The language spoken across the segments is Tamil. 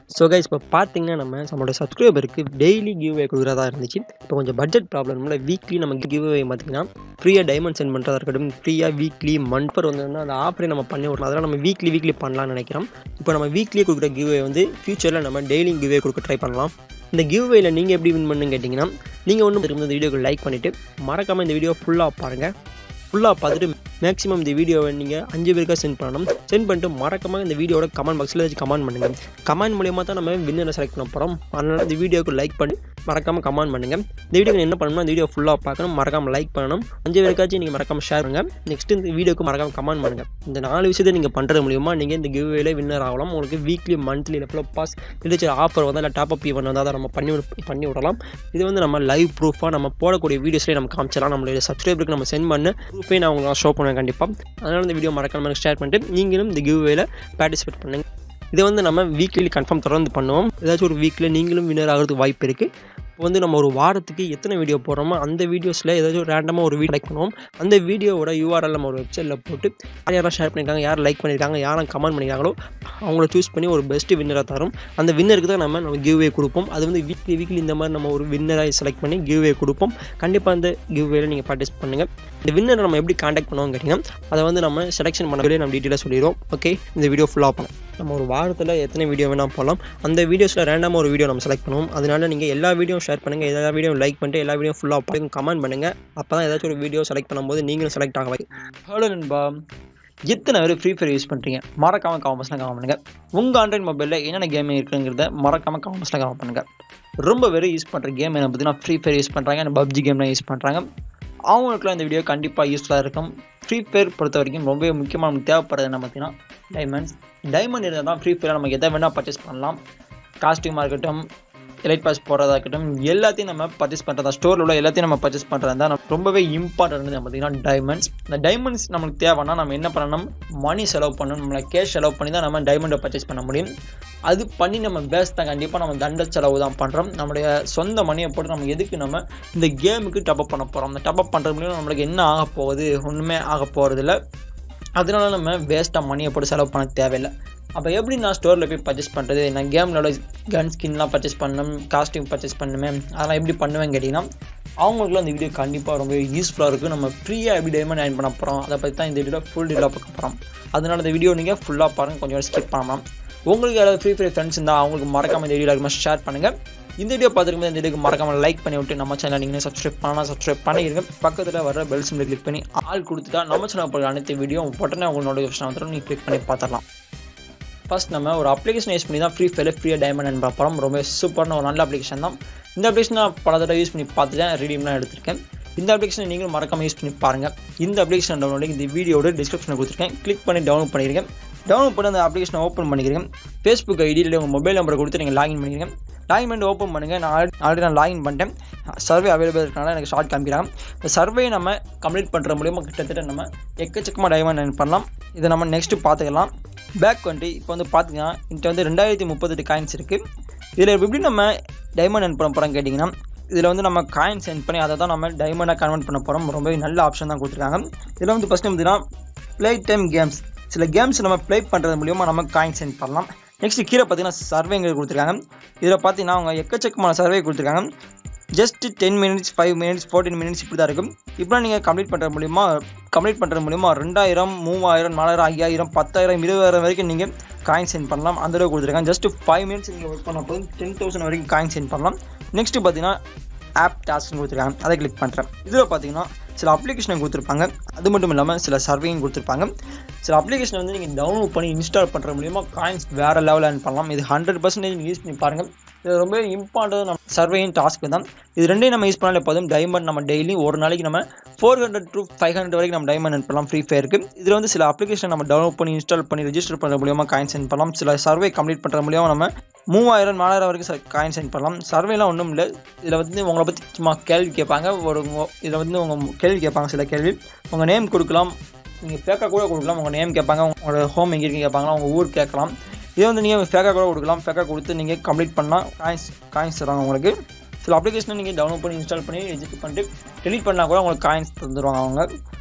ஸோ கைஸ் இப்போ பார்த்தீங்கன்னா நம்ம நம்மளோட சப்ஸ்கிரைபருக்கு டெய்லி கிவ்வே கொடுக்குறதா இருந்துச்சு இப்போ கொஞ்சம் பட்ஜெட் ப்ராப்ளம்ல வீக்லி நம்ம கிவ்வே பார்த்தீங்கன்னா ஃப்ரீயாக டைமண்ட் சென்ட் பண்ணுறதா இருக்கட்டும் ஃப்ரீயாக வீக்லி மந்த்பர் வந்து அந்த ஆஃபரே நம்ம பண்ணி விடலாம் அதெல்லாம் நம்ம வீக்லி வீக்லி பண்ணலாம்னு நினைக்கிறோம் இப்போ நம்ம வீக்லி கொடுக்குற கிவ்வே வந்து ஃபியூச்சரில் நம்ம டெய்லி கிவ்வே கொடுக்க ட்ரை பண்ணலாம் இந்த கிவ்வேல நீங்கள் எப்படி வின் பண்ணுன்னு கேட்டிங்கன்னா நீங்கள் ஒன்றும் திரும்ப இந்த வீடியோக்கு லைக் பண்ணிவிட்டு மறக்காமல் இந்த வீடியோ ஃபுல்லாக பாருங்கள் ஃபுல்லாக பார்த்துட்டு மேக்ஸிமம் இந்த வீடியோவை நீங்கள் அஞ்சு பேருக்காக சென்ட் பண்ணணும் சென்ட் பண்ணிட்டு மறக்காமல் இந்த வீடியோட கமெண்ட் பாக்ஸில் ஏதாச்சும் கமெண்ட் பண்ணுங்கள் கமெண்ட் மூலியமாக தான் நம்ம வின்னரை செலக்ட் பண்ண போகிறோம் அதனால் இந்த வீடியோக்கு லைக் பண்ணி மறக்காமல் கமெண்ட் பண்ணுங்கள் இந்த வீடியோக்கு என்ன பண்ணணும்னா இந்த வீடியோ ஃபுல்லாக பார்க்கணும் மறக்காமல் லைக் பண்ணணும் அஞ்சு பேருக்காச்சும் நீங்கள் மறக்காமல் ஷேர் பண்ணுங்கள் நெக்ஸ்ட் இந்த வீடியோக்கு மறக்காமல் கமெண்ட் பண்ணுங்கள் இந்த நாலு விஷயத்தை நீங்கள் பண்ணுறது மூலியமாக நீங்கள் இந்த கிவ்வேல வின்னர் ஆகலாம் உங்களுக்கு வீக்லி மந்த்லி இல்லை ப்ளோ பாஸ் ஏதாச்சும் ஆஃபர் வந்தால் இல்லை டாப் அப் ஈவன் வந்தால் அதை நம்ம பண்ணி விட- பண்ணி விடலாம் இது வந்து நம்ம லைவ் ப்ரூஃபாக நம்ம போடக்கூடிய வீடியோஸ்லேயே நம்ம காமிச்சிடலாம் நம்மளுடைய சப்ஸ்கிரைபருக்கு நம்ம சென்ட் பண்ண ப்ரூஃபே நான் உங்களுக்கு ஷோ பண்ணுவேன் கண்டிப்பாக அதனால் இந்த வீடியோ மறக்காம ஷேர் பண்ணிட்டு நீங்களும் இந்த கிவ்வேல பார்ட்டிசிபேட் பண்ணுங்க இதை வந்து நம்ம வீக்லி கன்ஃபார்ம் தொடர்ந்து பண்ணுவோம் ஏதாச்சும் ஒரு வீக்கில் நீங்களும் வின்னர் ஆகிறதுக்கு வாய்ப்பு இருக்குது இப்போ வந்து நம்ம ஒரு வாரத்துக்கு எத்தனை வீடியோ போடுறோமோ அந்த வீடியோஸில் ஏதாச்சும் ரேண்டமாக ஒரு வீடியோ லைக் பண்ணுவோம் அந்த வீடியோவோட யூஆர்எல் நம்ம ஒரு வெப்சைட்டில் போட்டு யார் யாரெல்லாம் ஷேர் பண்ணியிருக்காங்க யார் லைக் பண்ணியிருக்காங்க யாரெல்லாம் கமெண்ட் பண்ணியிருக்காங்களோ அவங்கள சூஸ் பண்ணி ஒரு பெஸ்ட் வின்னராக தரும் அந்த வின்னருக்கு தான் நம்ம நம்ம கிவ்வே கொடுப்போம் அது வந்து வீக்லி வீக்லி இந்த மாதிரி நம்ம ஒரு வின்னராக செலக்ட் பண்ணி கிவ்வே கொடுப்போம் கண்டிப்பாக அந்த கிவ்வேல நீங்கள் பார்ட்டிசிபேட் பண்ணுங்கள் இந்த வின்னரை நம்ம எப்படி காண்டாக்ட் பண்ணுவோம் கேட்டிங்கன்னா அதை வந்து நம்ம செலெக்ஷன் பண்ணவே நம்ம டீட்டெயிலாக சொல்லிடுவோம் ஓகே இந்த வீடியோ ஃபுல்லாக பண்ணலாம் நம்ம ஒரு வாரத்தில் எத்தனை வீடியோ வேணால் போகலாம் அந்த வீடியோஸில் ரேண்டமாக ஒரு வீடியோ நம்ம செலக்ட் பண்ணுவோம் அதனால நீங்கள் எல்லா வீடியோ ஷேர் பண்ணுங்கள் எல்லா வீடியோ லைக் பண்ணிட்டு எல்லா வீடியோ ஃபுல்லாக பார்த்து கமெண்ட் பண்ணுங்கள் அப்போ தான் ஏதாச்சும் ஒரு வீடியோ செலக்ட் பண்ணும்போது நீங்களும் செலக்ட் ஆக ஹலோ நண்பா எத்தனை பேர் ஃப்ரீ ஃபயர் யூஸ் பண்ணுறீங்க மறக்காமல் காமர்ஸில் கமெண்ட் பண்ணுங்கள் உங்கள் ஆண்ட்ராய்ட் மொபைலில் என்னென்ன கேம் இருக்குங்கிறத மறக்காமல் காமர்ஸில் கமெண்ட் பண்ணுங்கள் ரொம்ப பேர் யூஸ் பண்ணுற கேம் என்ன பார்த்தீங்கன்னா ஃப்ரீ ஃபயர் யூஸ் பண்ணுறாங்க பப்ஜி கேம்லாம் யூஸ் பண்ணுறாங்க அவங்களுக்குலாம் இந்த வீடியோ கண்டிப்பாக யூஸ்ஃபுல்லாக இருக்கும் ஃப்ரீ ஃபயர் பொறுத்த வரைக்கும் ரொம்பவே முக்கியமாக நமக்கு தேவைப்படுறது என்ன பார்த்தீங்கன்னா டைமண்ட்ஸ் டைமண்ட் இருந்தால் தான் ஃப்ரீ ஃபயரில் நமக்கு எதை வேணால் பர்ச்சேஸ் பண்ணலாம் காஸ்டியூமாக இருக்கட்டும் எலைட் பாஸ் போடுறதா இருக்கட்டும் எல்லாத்தையும் நம்ம பர்ச்சேஸ் பண்ணுறதா ஸ்டோரில் உள்ள எல்லாத்தையும் நம்ம பர்ச்சேஸ் பண்ணுறது தான் ரொம்பவே இம்பார்ட்டன்ட் பார்த்தீங்கன்னா டைமண்ட்ஸ் இந்த டைமண்ட்ஸ் நம்மளுக்கு தேவைன்னா நம்ம என்ன பண்ணணும் மணி செலவு பண்ணணும் நம்மளை கேஷ் செலவு பண்ணி தான் நம்ம டைமண்டை பர்ச்சேஸ் பண்ண முடியும் அது பண்ணி நம்ம பேஸ் தான் கண்டிப்பாக நம்ம தண்ட செலவு தான் பண்ணுறோம் நம்மளுடைய சொந்த மணியை போட்டு நம்ம எதுக்கு நம்ம இந்த கேமுக்கு டப்அப் பண்ண போகிறோம் அந்த டப்அப் பண்ணுறது மூலியம் நம்மளுக்கு என்ன ஆக போகுது ஒன்றுமே ஆக போகிறதில்ல அதனால நம்ம வேஸ்ட்டாக மணியை போட்டு செலவு பண்ண தேவையில்லை அப்போ எப்படி நான் ஸ்டோரில் போய் பர்ச்சேஸ் பண்ணுறது நான் கேம்லோட கன் ஸ்கின்லாம் பர்ச்சேஸ் பண்ணணும் காஸ்டியூம் பர்ச்சேஸ் பண்ணுமே அதெல்லாம் எப்படி பண்ணுவேன்னு கேட்டிங்கன்னா அவங்களுக்குலாம் இந்த வீடியோ கண்டிப்பாக ரொம்ப யூஸ்ஃபுல்லாக இருக்கும் நம்ம ஃப்ரீயாக எப்படி டைமண்ட் அயன் பண்ண போகிறோம் அதை பற்றி தான் இந்த வீடியோ ஃபுல் டீலாக பார்க்க போகிறோம் அதனால இந்த வீடியோ நீங்கள் ஃபுல்லாக பாருங்கள் கொஞ்சம் ஸ்கிப் பண்ணலாம் உங்களுக்கு யாராவது ஃப்ரீ ஃபயர் ஃப்ரெண்ட்ஸ் இருந்தால் அவங்களுக்கு மறக்காம இந்த வீடியோ எல்லாருமே ஷேர் பண்ணுங்கள் இந்த வீடியோ பார்த்துருக்கும் இந்த வீடியோக்கு மறக்காம லைக் பண்ணி விட்டு நம்ம சேனல் நீங்கள் சப்ஸ்கிரைப் பண்ணலாம் சப்ஸ்கிரைப் பண்ணிடுங்க பக்கத்தில் வர பெல் சிம்பிள் கிளிக் பண்ணி ஆள் கொடுத்துட்டா நம்ம சேனல் போகிற அனைத்து வீடியோ உடனே உங்களோட நோட்டிஃபிகேஷன் வந்துடும் நீங்கள் கிளிக் பண்ணி பார்த்துடலாம் ஃபர்ஸ்ட் நம்ம ஒரு அப்ளிகேஷன் யூஸ் பண்ணி தான் ஃப்ரீ ஃபயரில் ஃப்ரீயாக டைமண்ட் அனுப்ப போகிறோம் ரொம்ப சூப்பரான ஒரு நல்ல அப்ளிகேஷன் தான் இந்த அப்ளிகேஷன் நான் பல தடவை யூஸ் பண்ணி பார்த்துட்டேன் ரீடிம்லாம் எடுத்திருக்கேன் இந்த அப்ளிகேஷனை நீங்களும் மறக்காம யூஸ் பண்ணி பாருங்கள் இந்த அப்ளிகேஷன் டவுன்லோட் இந்த வீடியோட டிஸ்கிரிப்ஷனில் கொடுத்துருக்கேன் கிளிக் பண்ணி டவுன்லோட் பண்ணிருக்கேன் டவுன்லோட் பண்ணி அந்த அப்ளிகேஷனை ஓப்பன் பண்ணிக்கிறேன் ஃபேஸ்புக் ஐடியில் உங்கள் மொபைல் நம்பரை கொடுத்து நீங்கள் லாகின் பண்ணிக்கிறீங்க லாகின் பண்ணி ஓப்பன் பண்ணுங்கள் நான் ஆல்ரெடி நான் லாகின் பண்ணிட்டேன் சர்வே அவைலபிள் இருக்கனால எனக்கு ஷார்ட் காமிக்கிறாங்க இந்த சர்வே நம்ம கம்ப்ளீட் பண்ணுற மூலியமாக கிட்டத்தட்ட நம்ம எக்கச்சக்கமாக டைமண்ட் earn பண்ணலாம் இதை நம்ம நெக்ஸ்ட்டு பார்த்துக்கலாம் பேக் வந்துட்டு இப்போ வந்து பார்த்தீங்கன்னா என்கிட்ட வந்து ரெண்டாயிரத்தி முப்பத்தெட்டு காயின்ஸ் இருக்குது இதில் எப்படி நம்ம டைமண்ட் earn பண்ண போகிறோம் கேட்டிங்கன்னா இதில் வந்து நம்ம காயின் சென்ட் பண்ணி அதை தான் நம்ம டைமண்டாக கன்வெர்ட் பண்ண போகிறோம் ரொம்பவே நல்ல ஆப்ஷன் தான் கொடுத்துருக்காங்க இதில் வந்து ஃபஸ்ட்டு பார்த்தீங்கன்னா ப்ளே டைம் கேம்ஸ் சில கேம்ஸ் நம்ம ப்ளே பண்ணுறது மூலியமாக நம்ம காயின் சென்ட் பண்ணலாம் நெக்ஸ்ட் கீழே பார்த்தீங்கன்னா சர்வேங்க கொடுத்துருக்காங்க இதில் பார்த்தீங்கன்னா அவங்க எக்கச்சக்கமான சர்வே கொடுத்துருக்காங்க just ten minutes five minutes fourteen minutes இப்படி தான் இருக்கும் இப்போ நீங்கள் கம்ப்ளீட் பண்ணுறது மூலிமா கம்ப்ளீட் பண்ணுறது மூலிமா ரெண்டாயிரம் மூவாயிரம் நாலாயிரம் ஐயாயிரம் பத்தாயிரம் இருபதாயிரம் வரைக்கும் நீங்கள் காயின் சென்ட் பண்ணலாம் அந்த அளவுக்கு கொடுத்துருக்காங்க ஜஸ்ட் ஃபைவ் மினிட்ஸ் நீங்கள் ஒர்க் பண்ண போதும் டென் தௌசண்ட் வரைக்கும் காயின் சென்ட் பண்ணலாம் நெக்ஸ்ட்டு பார்த்தீங்கன்னா ஆப் டாஸ்க்னு கொடுத்துருக்காங்க அதை கிளிக் பண்ணுறேன் இதில் பார்த்தீங்கன்னா சில அப்ளிகேஷனை கொடுத்துருப்பாங்க அது மட்டும் இல்லாமல் சில சர்வேயும் கொடுத்துருப்பாங்க சில அப்ளிகேஷனை வந்து நீங்கள் டவுன்லோட் பண்ணி இன்ஸ்டால் பண்ணுற மூலியமாக காயின்ஸ் வேறு லெவலில் earn பண்ணலாம் இது ஹண்ட்ரட் பர்சன்டேஜ் யூஸ் பண்ணி பாருங்கள் இது ரொம்ப இம்பார்ட்டன்ட் நம்ம சர்வேயும் டாஸ்க் தான் இது ரெண்டையும் நம்ம யூஸ் பண்ணாலே போதும் டைமண்ட் நம்ம டெய்லி ஒரு நாளைக்கு நம்ம four hundred to five hundred வரைக்கும் நம்ம டைமண்ட் earn பண்ணலாம் ஃப்ரீ ஃபயருக்கு இதில் வந்து சில அப்ளிகேஷன் நம்ம டவுன்லோட் பண்ணி இன்ஸ்டால் பண்ணி ரெஜிஸ்டர் பண்ணுற மூலியமாக காயின் சென்ட் பண்ணலாம் சில சர்வே கம்ப்ளீட் பண்ணுற மூலியமாக நம்ம மூவாயிரம் நாலாயிரம் வரைக்கும் காயின் சென்ட் பண்ணலாம் சர்வேலாம் ஒன்றும் இல்லை இதில் வந்து உங்களை பற்றி சும்மா கேள்வி கேட்பாங்க ஒரு இதில் வந்து உங்கள் கேள்வி கேட்பாங்க சில கேள்வி உங்கள் நேம் கொடுக்கலாம் நீங்கள் ஃபேக்காக கூட கொடுக்கலாம் உங்கள் நேம் கேட்பாங்க உங்களோட ஹோம் எங்கே இருக்குன்னு கேட்பாங்களா உங்கள் ஊர் கேட்கலாம் இதே வந்து நீங்கள் ஃபேக்காக கூட கொடுக்கலாம் ஃபேக்காக கொடுத்து நீங்கள் கம்ப்ளீட் பண்ணால் காயின்ஸ் காயின்ஸ் தருவாங்க உங்களுக்கு சில அப்ளிகேஷனை நீங்கள் டவுன்லோட் பண்ணி இன்ஸ்டால் பண்ணி ரெஜிஸ்டர் பண்ணிட்டு டெலிட் பண்ணால் கூட உங்களுக்கு காயின்ஸ் தந்துடுவாங்க அவங்க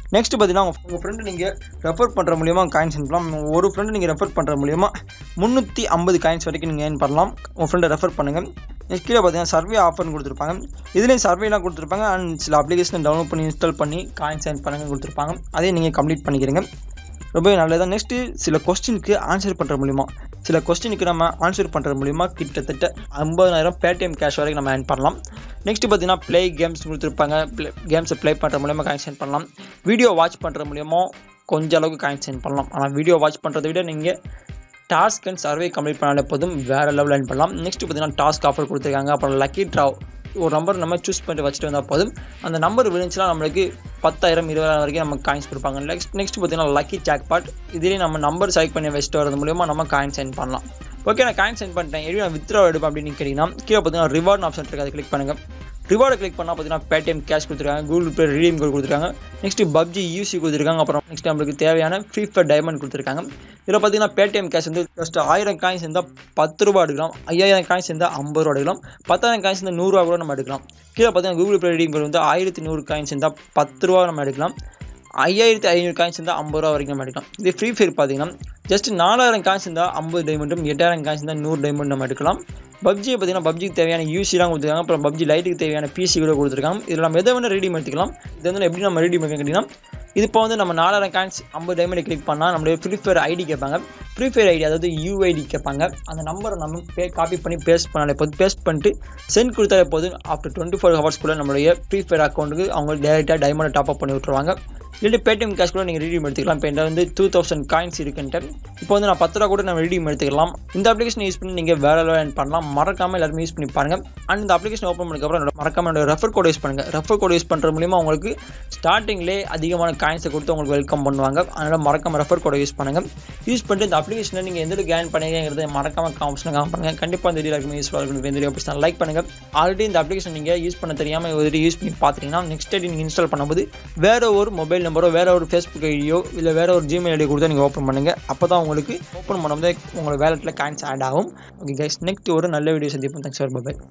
நெக்ஸ்ட் பார்த்தீங்கன்னா உங்கள் உங்கள் ஃப்ரெண்டு நீங்கள் ரெஃபர் பண்ணுற மூலியமாக காயின்ஸ் ஏர்ன் பண்ணலாம் ஒரு ஃப்ரெண்டு நீங்கள் ரெஃபர் பண்ணுற மூலியமாக முந்நூற்றி ஐம்பது காயின்ஸ் வரைக்கும் நீங்கள் ஏர்ன் பண்ணலாம் உங்கள் ஃப்ரெண்டை ரெஃபர் பண்ணுங்கள் நெக்ஸ்ட் கீழே பார்த்தீங்கன்னா சர்வே ஆஃபர்னு கொடுத்துருப்பாங்க இதுலேயும் சர்வேலாம் கொடுத்துருப்பாங்க அண்ட் சில அப்ளிகேஷன் டவுன்லோட் பண்ணி இன்ஸ்டால் பண்ணி காயின்ஸ் ஏர்ன் பண்ணுங்க கொடுத்துருப்பாங்க அதையும் நீங்கள் கம்ப்ளீட் பண்ணிக்கிறீங்க ரொம்பவே நல்லதான் நெக்ஸ்ட்டு சில கொஸ்டினுக்கு ஆன்சர் பண்ணுற மூலிமா சில கொஸ்டினுக்கு நம்ம ஆன்சர் பண்ணுற மூலிமா கிட்டத்தட்ட ஐம்பதாயிரம் பேடிஎம் கேஷ் வரைக்கும் நம்ம ஏர்ன் பண்ணலாம் நெக்ஸ்ட் பார்த்தீங்கன்னா ப்ளே கேம்ஸ் கொடுத்துருப்பாங்க ப்ளே கேம்ஸை ப்ளே பண்ணுற மூலியமாக காயின்ஸ் ஏர்ன் பண்ணலாம் வீடியோ வாட்ச் பண்ணுற மூலியமாக கொஞ்ச அளவுக்கு காயின்ஸ் ஏர்ன் பண்ணலாம் ஆனால் வீடியோ வாட்ச் பண்ணுறதை விட நீங்கள் டாஸ்க் அண்ட் சர்வே கம்ப்ளீட் பண்ணாலே போதும் வேறு லெவலில் ஏர்ன் பண்ணலாம் நெக்ஸ்ட் பார்த்தீங்கன்னா டாஸ்க் ஆஃபர் கொடுத்துருக்காங்க அப்புறம் லக்கி ட்ராவ் ஒரு நம்பர் நம்ம சூஸ் பண்ணிட்டு வச்சுட்டு வந்தால் போதும் அந்த நம்பர் விழுந்துச்சுன்னா நம்மளுக்கு பத்தாயிரம் இருபதாயிரம் வரைக்கும் நம்ம காயின்ஸ் கொடுப்பாங்க நெக்ஸ்ட் நெக்ஸ்ட் பார்த்தீங்கன்னா லக்கி ஜாக்பாட் இதுலேயே நம்ம நம்பர் செலக்ட் பண்ணி வச்சுட்டு வரது மூலியமா நம்ம காயின் சென்ட் பண்ணலாம் ஓகே நான் காயின் சென்ட் பண்ணிட்டேன் எப்படி நான் வித்ரா எடுப்பேன் அப்படின்னு கேட்டிங்கன்னா கீழே பார்த்தீங்கன்னா ரிவார்ட் ஆப்ஷன் இருக்குது அதை கிளிக் பண்ணுங்கள் ரிவார்டை கிளிக் பண்ணால் பார்த்தீங்கன்னா பேடிஎம் கேஷ் கொடுத்துருக்காங்க கூகுள் பே ரீடியம் கோட் கொடுத்துருக்காங்க நெக்ஸ்ட் பப்ஜி யூசி கொடுத்துருக்காங்க அப்புறம் நெக்ஸ்ட் நம்மளுக்கு தேவையான ஃப்ரீ ஃபயர் டைமண்ட் கொடுத்துருக்காங்க இதில் பார்த்தீங்கன்னா பேடிஎம் கேஷ் வந்து ஜஸ்ட் ஆயிரம் காயின்ஸ் இருந்தால் பத்து ரூபா எடுக்கலாம் ஐயாயிரம் காயின்ஸ் இருந்தால் ஐம்பது ரூபா எடுக்கலாம் பத்தாயிரம் காயின்ஸ் இருந்தால் நூறுரூவா கூட நம்ம எடுக்கலாம் கீழே பார்த்தீங்கன்னா கூகுள் பே ரீடியம் கோட் வந்து ஆயிரத்தி நூறு காயின்ஸ் இருந்தால் பத்து ரூபா நம்ம எடுக்கலாம் ஐயாயிரத்தி ஐநூறு காயின்ஸ் இருந்தால் ஐம்பது ரூபா வரைக்கும் நம்ம எடுக்கலாம் இது ஃப்ரீ ஃபயர் பார்த்தீங்கன்னா ஜஸ்ட் நாலாயிரம் காயின்ஸ் இருந்தால் ஐம்பது டைமண்டும் எட்டாயிரம் காயின்ஸ் இருந்தால் நூறு டைமண்ட் நம்ம எடுக்கலாம் பப்ஜியை பார்த்தீங்கன்னா பப்ஜிக்கு தேவையான யூசிலாம் கொடுத்துருக்காங்க அப்புறம் பப்ஜி லைட்டுக்கு தேவையான பிசி கூட கொடுத்துருக்காங்க இதில் நம்ம எதை வேணால் ரெடி எடுத்துக்கலாம் இது வந்து எப்படி நம்ம ரெடி பண்ணி கேட்டிங்கன்னா இது இப்போ வந்து நம்ம நாலாயிரம் காயின்ஸ் ஐம்பது டைமண்ட் கிளிக் பண்ணால் நம்மளுடைய ஃப்ரீ ஃபயர் ஐடி கேட்பாங்க ஃப்ரீ ஃபயர் ஐடி அதாவது யூஐடி கேட்பாங்க அந்த நம்பரை நம்ம பே காப்பி பண்ணி பேஸ்ட் பண்ணாலே போதும் பேஸ்ட் பண்ணிட்டு சென்ட் கொடுத்தாலே போதும் ஆஃப்டர் டுவெண்ட்டி ஃபோர் ஹவர்ஸ்க்குள்ளே நம்மளுடைய ஃப்ரீ ஃபயர் அக்கௌண்ட்டுக்கு அவங்க டேரெக்டாக டைமண்ட் டாப் அப் பண்ணி விட்ருவாங்க இல்லை பேடிஎம் கேஷ் கூட நீங்கள் ரீடியம் எடுத்துக்கலாம் இப்போ என்கிட்ட வந்து டூ தௌசண்ட் காயின்ஸ் இருக்குன்ட்டு இப்போ வந்து நான் பத்து ரூபா கூட நம்ம ரீடியம் எடுத்துக்கலாம் இந்த அப்ளிகேஷன் யூஸ் பண்ணி நீங்கள் வேறு லெவல் earn பண்ணலாம் மறக்காமல் எல்லாருமே யூஸ் பண்ணி பாருங்கள் அண்ட் இந்த அப்ளிகேஷன் ஓப்பன் பண்ணதுக்கப்புறம் என்னோட மறக்காம என்னோட ரெஃபர் கோட் யூஸ் பண்ணுங்கள் ரெஃபர் கோட் யூஸ் பண்ணுற மூலியமாக உங்களுக்கு ஸ்டார்டிங்லேயே அதிகமான காயின்ஸை கொடுத்து உங்களுக்கு வெல்கம் பண்ணுவாங்க அதனால் மறக்காம ரெஃபர் கோடை யூஸ் பண்ணுங்கள் யூஸ் பண்ணிட்டு இந்த அப்ளிகேஷனை நீங்கள் எந்த கேன் பண்ணுங்கிறத மறக்காம காமிஷன் காம் பண்ணுங்கள் கண்டிப்பாக இந்த வீடியோ எல்லாருக்குமே யூஸ்ஃபுல்லாக இருக்கும் இந்த வீடியோ பிடிச்சா லைக் பண்ணுங்கள் ஆல்ரெடி இந்த அப்ளிகேஷன் நீங்கள் யூஸ் பண்ண தெரியாமல் ஒரு யூஸ் பண்ணி பார்த்தீங்கன்னா நெக்ஸ்ட் டே நீங்கள் இன்ஸ்டால் பண்ணும்போது வேற ஒரு மொபைல் நம்பரோ வேற ஒரு ஃபேஸ்புக் ஐடியோ இல்லை வேற ஒரு ஜிமெயில் ஐடி கொடுத்தா நீங்கள் ஓப்பன் பண்ணுங்கள் அப்போ தான் உங்களுக்கு ஓப்பன் பண்ணும்போது உங்களோட வேலெட்டில் காயின்ஸ் ஆட் ஆகும் ஓகே கைஸ் நெக்ஸ்ட் ஒரு நல்ல வீடியோ சந்திப்போம் thanks for bye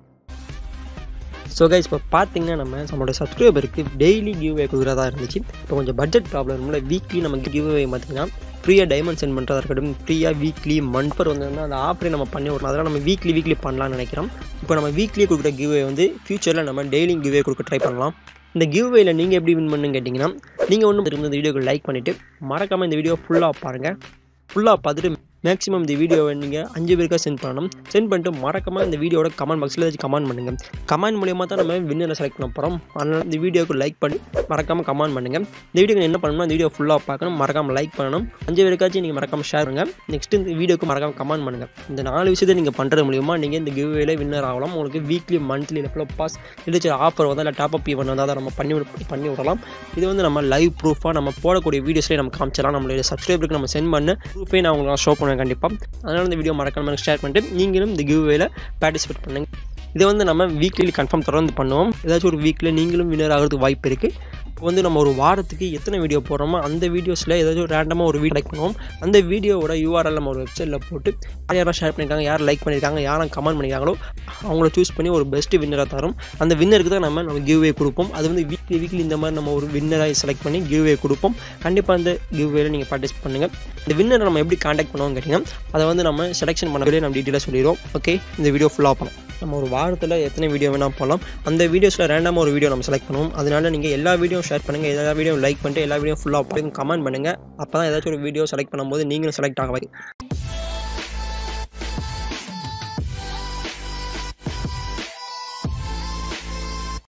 so guys இப்போ பார்த்தீங்கன்னா நம்ம நம்மளோட சப்ஸ்கிரைபருக்கு டெய்லி கிவ்வே கொடுக்குறதா இருந்துச்சு இப்போ கொஞ்சம் பட்ஜெட் ப்ராப்ளம் வீக்லி நம்ம கிவ்வே பார்த்தீங்கன்னா ஃப்ரீயாக டைமண்ட் சென்ட் பண்ணுறதா இருக்கட்டும் ஃப்ரீயாக வீக்லி மந்த்பர் வந்து அந்த ஆஃபரே நம்ம பண்ணி விடலாம் அதெல்லாம் நம்ம வீக்லி வீக்லி பண்ணலாம்னு நினைக்கிறோம் இப்போ நம்ம வீக்லி கொடுக்குற கிவ்வே வந்து ஃபியூச்சரில் நம்ம டெய்லி கிவ்வே கொடுக்க ட்ரை பண்ணலாம் இந்த கிவ்வேல நீங்கள் எப்படி வின் பண்ணுன்னு கேட்டிங்கன்னா நீங்கள் ஒன்றும் திரும்ப இந்த வீடியோக்கு லைக் பண்ணிவிட்டு மறக்காமல் இந்த வீடியோ ஃபுல்லாக பாருங்கள் ஃபுல்லாக பார்த்துட்டு மேக்ஸிமம் இந்த வீடியோவை நீங்கள் அஞ்சு பேருக்காக சென்ட் பண்ணணும் சென்ட் பண்ணிட்டு மறக்காமல் இந்த வீடியோட கமெண்ட் பாக்ஸில் ஏதாச்சும் கமெண்ட் பண்ணுங்கள் கமெண்ட் மூலியமாக தான் நம்ம வின்னரை செலக்ட் பண்ண போகிறோம் அதனால் இந்த வீடியோக்கு லைக் பண்ணி மறக்காமல் கமெண்ட் பண்ணுங்கள் இந்த வீடியோக்கு என்ன பண்ணணும்னா இந்த வீடியோ ஃபுல்லாக பார்க்கணும் மறக்காமல் லைக் பண்ணணும் அஞ்சு பேருக்காச்சும் நீங்கள் மறக்காமல் ஷேர் பண்ணுங்கள் நெக்ஸ்ட் இந்த வீடியோக்கு மறக்காமல் கமெண்ட் பண்ணுங்கள் இந்த நாலு விஷயத்தை நீங்கள் பண்ணுறது மூலியமாக நீங்கள் இந்த கிவ்வேல வின்னர் ஆகலாம் உங்களுக்கு வீக்லி மந்த்லி இல்லை பாஸ் இல்லை ஆஃபர் வந்தால் இல்லை டாப் அப் ஈவெண்ட் வந்தால் அதை நம்ம பண்ணி விட- பண்ணி விடலாம் இது வந்து நம்ம லைவ் ப்ரூஃபாக நம்ம போடக்கூடிய வீடியோஸ்லேயே நம்ம காமிச்சிடலாம் நம்மளுடைய சப்ஸ்கிரைபருக்கு நம்ம சென்ட் பண்ண ப்ரூஃபே நான் உங்களுக்கு ஷோ பண்ணுவேன் கண்டிப்பாக அதனால் இந்த வீடியோ மறக்காம ஷேர் பண்ணிட்டு நீங்களும் இந்த கிவ்வேல பார்ட்டிசிபேட் பண்ணுங்க இதை வந்து நம்ம வீக்லி கன்ஃபார்ம் தொடர்ந்து பண்ணுவோம் ஏதாச்சும் ஒரு வீக்கில் நீங்களும் வின்னர் ஆகிறதுக்கு வாய்ப்பு இருக்குது இப்போ வந்து நம்ம ஒரு வாரத்துக்கு எத்தனை வீடியோ போடுறோமோ அந்த வீடியோஸில் ஏதாச்சும் ரேண்டமாக ஒரு வீடியோ லைக் பண்ணுவோம் அந்த வீடியோவோட யூஆர்எல் நம்ம ஒரு வெப்சைட்டில் போட்டு யார் யாரெல்லாம் ஷேர் பண்ணியிருக்காங்க யார் லைக் பண்ணியிருக்காங்க யாரெல்லாம் கமெண்ட் பண்ணியிருக்காங்களோ அவங்கள சூஸ் பண்ணி ஒரு பெஸ்ட் வின்னராக தரும் அந்த வின்னருக்கு தான் நம்ம நம்ம கிவ்வே கொடுப்போம் அது வந்து வீக்லி வீக்லி இந்த மாதிரி நம்ம ஒரு வின்னராக செலக்ட் பண்ணி கிவ்வே கொடுப்போம் கண்டிப்பாக அந்த கிவ்வேல நீங்கள் பார்ட்டிசிபேட் பண்ணுங்கள் இந்த வின்னரை நம்ம எப்படி காண்டாக்ட் பண்ணுவோம் கேட்டிங்கன்னா அதை வந்து நம்ம செலெக்ஷன் பண்ணவே நம்ம டீட்டெயிலாக சொல்லிடுவோம் ஓகே இந்த வீடியோ ஃபுல்லாக பண்ணலாம் நம்ம ஒரு வாரத்தில் எத்தனை வீடியோ வேணால் போடலாம் அந்த வீடியோஸில் ரேண்டமாக ஒரு வீடியோ நம்ம செலக்ட் பண்ணுவோம் அதனால நீங்கள் எல்லா வீடியோ ஷேர் பண்ணுங்கள் எல்லா வீடியோ லைக் பண்ணிட்டு எல்லா வீடியோ ஃபுல்லாக பாருங்க கமெண்ட் பண்ணுங்கள் அப்போ தான் ஏதாச்சும் ஒரு வீடியோ செலக்ட் பண்ணும்போது நீங்களும் செலக்ட் ஆக